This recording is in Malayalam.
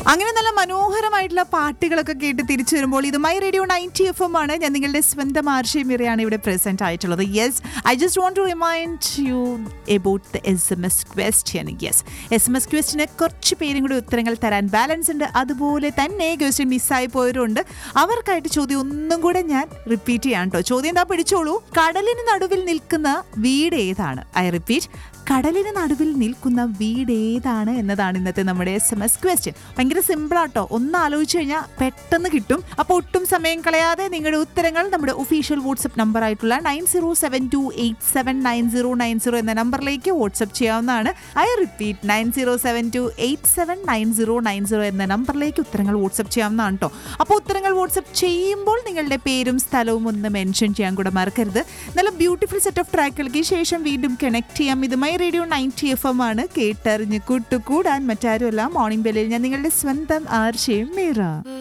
അങ്ങനെ നല്ല മനോഹരമായിട്ടുള്ള പാട്ടുകളൊക്കെ കേട്ട് തിരിച്ചു വരുമ്പോൾ ഇത് മൈ റേഡിയോ നയൻറ്റി എഫ് എം ആണ് ഞാൻ നിങ്ങളുടെ സ്വന്തം ആർഷി മിറയാണ് ഇവിടെ പ്രസന്റ് ആയിട്ടുള്ളത് yes I just want to remind you about the S M S question yes S M S ക്വസ്റ്റിന് കുറച്ച് പേരും കൂടി ഉത്തരങ്ങൾ തരാൻ ബാലൻസ് ഉണ്ട് അതുപോലെ തന്നെ ക്വസ്റ്റ്യൻ മിസ്സായി പോയവരുണ്ട് അവർക്കായിട്ട് ചോദ്യം ഒന്നും കൂടെ ഞാൻ റിപ്പീറ്റ് ചെയ്യാം കേട്ടോ ചോദ്യം എന്താ പിടിച്ചോളൂ കടലിന് നടുവിൽ നിൽക്കുന്ന വീട് ഏതാണ് ഐ റിപ്പീറ്റ് കടലിന് നടുവിൽ നിൽക്കുന്ന വീട് ഏതാണ് എന്നതാണ് ഇന്നത്തെ നമ്മുടെ എസ് എം എസ് ക്വസ്റ്റ്യൻ ഭയങ്കര സിമ്പിൾ ആട്ടോ ഒന്ന് ആലോചിച്ച് കഴിഞ്ഞാൽ പെട്ടെന്ന് കിട്ടും അപ്പോൾ ഒട്ടും സമയം കളയാതെ നിങ്ങളുടെ ഉത്തരങ്ങൾ നമ്മുടെ ഒഫീഷ്യൽ വാട്സപ്പ് നമ്പർ ആയിട്ടുള്ള nine zero seven two eight seven nine zero nine zero എന്ന നമ്പറിലേക്ക് വാട്സപ്പ് ചെയ്യാവുന്നതാണ് I repeat nine zero seven two eight seven nine zero nine zero എന്ന നമ്പറിലേക്ക് ഉത്തരങ്ങൾ വാട്സപ്പ് ചെയ്യാവുന്നതാണ് കേട്ടോ അപ്പോൾ ഉത്തരങ്ങൾ വാട്സപ്പ് ചെയ്യുമ്പോൾ നിങ്ങളുടെ പേരും സ്ഥലവും ഒന്ന് മെൻഷൻ ചെയ്യാൻ കൂടെ മറക്കരുത് നല്ല ബ്യൂട്ടിഫുൾ സെറ്റ് ഓഫ് ട്രാക്കുകൾക്ക് ശേഷം വീണ്ടും കണക്ട് ചെയ്യാം ഇത് മൈ റേഡിയോ നയൻറ്റി എഫ് എം ആണ് കേട്ടറിഞ്ഞ് കൂട്ടുകൂടാൻ മറ്റാരുമല്ല മോർണിംഗ് ബെല്ലിൽ ഞാൻ നിങ്ങളുടെ സ്വന്തം ആർഷയും മീറ